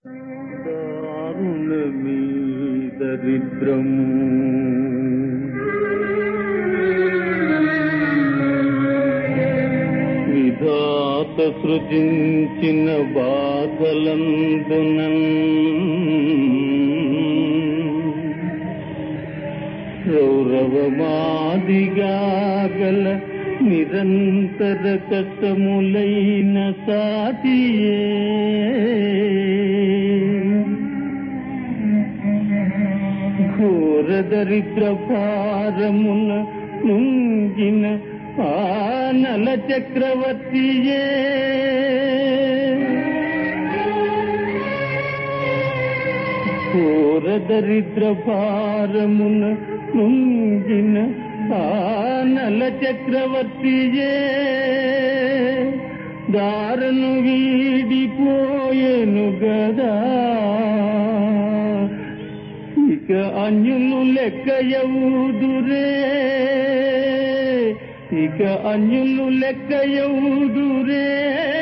దారుణమీ దరిద్రము విధాత సృజించిన బాధలందునన్ రౌరవమాదిగా గల నిరంతర కష్టములైన సాటియే ఘోర దరిద్ర భారమున నుంగిన ఆనల చక్రవర్తియే ఘోర దరిద్ర భారమున నుంగిన ఆనల చక్రవర్తియే దారను వీడిపోయెను గదా ఇక అన్యులు లెక్క ఎవుదురే ఇక అన్యులు లెక్క ఎవుదురే